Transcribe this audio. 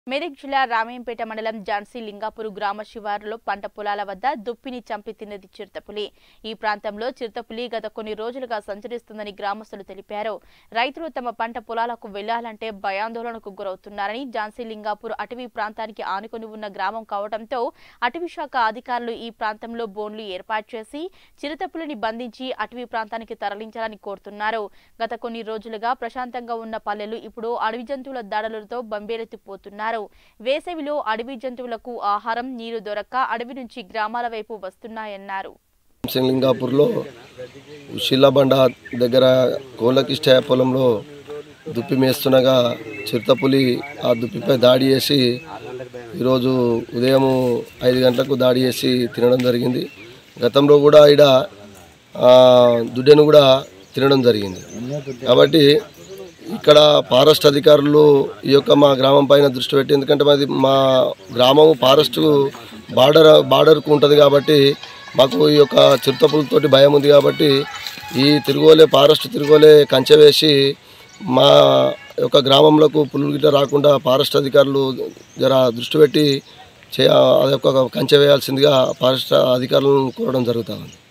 మెదక్ జిల్లా రామయ్యంపేట మండలం జాన్సీ లింగాపూర్ గ్రామ శివారులో పంట పొలాల వద్ద దుప్పిని చంపి తిన్నది చిరుతపులి ఈ ప్రాంతంలో చిరుతపులి గత కొన్ని రోజులుగా సంచరిస్తుందని గ్రామస్తులు తెలిపారు రైతులు తమ పంట పొలాలకు వెళ్లాలంటే భయాందోళనకు గురవుతున్నారని జాన్సీ లింగాపూర్ అటవీ ప్రాంతానికి ఆనుకొని ఉన్న గ్రామం కావడంతో అటవీ శాఖ అధికారులు ఈ ప్రాంతంలో బోన్లు ఏర్పాటు చేసి చిరుతపులిని బంధించి అటవీ ప్రాంతానికి తరలించాలని కోరుతున్నారు గత కొన్ని రోజులుగా ప్రశాంతంగా ఉన్న పల్లెలు ఇప్పుడు అడవి జంతువుల దాడులతో బంబేరెత్తిపోతున్నారు వేసవిలో అడవి జంతువులకు ఆహారం నీరు దొరక్క అడవి నుంచి గ్రామాల వైపు వస్తున్నాయన్నారు సింలింగాపూర్లో ఉషిల్లాబండ దగ్గర కోళ్ళకిష్ట పొలంలో దుప్పి మేస్తుండగా చిరుతపులి ఆ దుప్పిపై దాడి చేసి ఈరోజు ఉదయం ఐదు గంటలకు దాడి చేసి తినడం జరిగింది గతంలో కూడా ఈడ ఆ, దుడ్డెను కూడా తినడం జరిగింది కాబట్టి ఇక్కడ ఫారెస్ట్ అధికారులు ఈ యొక్క మా గ్రామం పైన దృష్టి పెట్టి ఎందుకంటే మాది మా గ్రామం ఫారెస్ట్ బార్డర్ బార్డర్కు ఉంటుంది కాబట్టి మాకు ఈ యొక్క చిరుతపులతోటి భయం ఉంది కాబట్టి ఈ తిరుగోలే ఫారెస్ట్ తిరుగోలే కంచె వేసి మా యొక్క గ్రామంలోకి పులులు గిట్ట రాకుండా ఫారెస్ట్ అధికారులు జర దృష్టి పెట్టి చే అదొక కంచె వేయాల్సిందిగా ఫారెస్ట్ అధికారులను కోరడం జరుగుతుంది